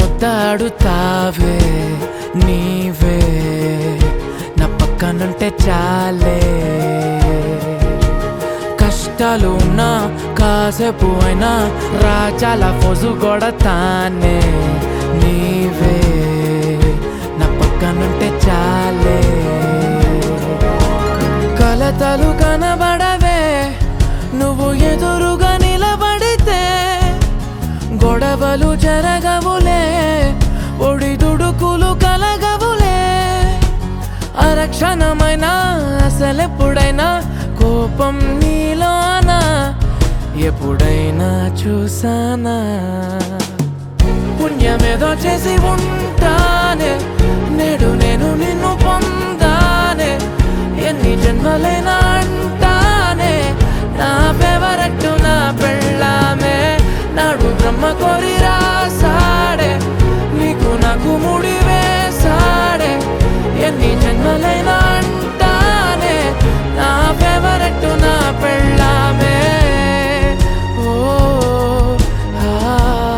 ముద్దాడుతావే నీవే నా పక్కనుంటే చాలే కష్టాలు ఉన్నా కాసేపు అయినా రాజాల ఫోజు కొడతానే నీవే నా పక్కనుంటే చాలే కలతలు కనబడవే నువ్వు ఎదురుగా నిలబడితే గొడవలు జరగవులే ఒడిదుడుకులు కలగవులే అరక్షణమైనా అసలెప్పుడైనా కోపం నీలోనా ఎప్పుడైనా చూసానా పుణ్యమేదో చేసి ఉంటానే నేడు నేను నిన్ను పొందానే ఎన్ని జన్మలైనా అంటానే నా ఫేవరెట్ నా పెళ్ళామే నాడు బ్రహ్మ కోరి రాసాడే నీకు నాకు ముడి వేసాడే ఎన్ని జన్మలైనా అంటానే నా ఫేవరెట్ నా పెళ్ళామే ఓ ఆ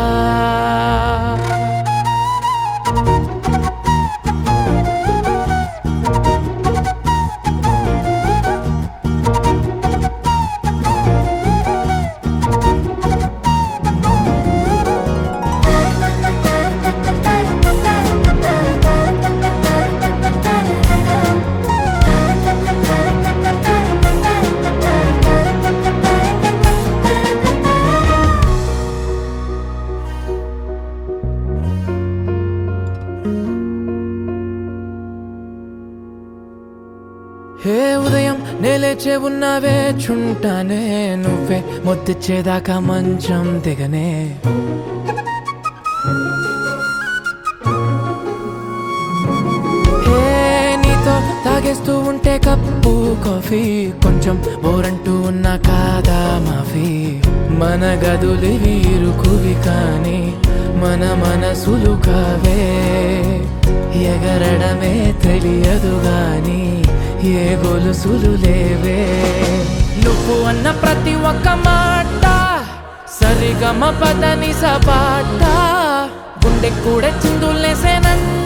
హే ఉదయం నేలేచే ఉన్నావే చుంటానే నువ్వే ముద్దిచ్చేదాకా మంచం దిగనే హే నీతో తాగేస్తూ ఉంటే కప్పు కాఫీ కొంచెం బోరంటూ ఉన్నా కాదా మాఫీ మన గదులు వీరుకువి కానీ మన మనసులు కావే ఎగరడమే తెలియదు గాని ఏ గొలుసులు లేవే నువ్వు అన్న ప్రతి ఒక్క మాట సరిగమ పదని సపాట గుండె కూడా చిందులేసేనంట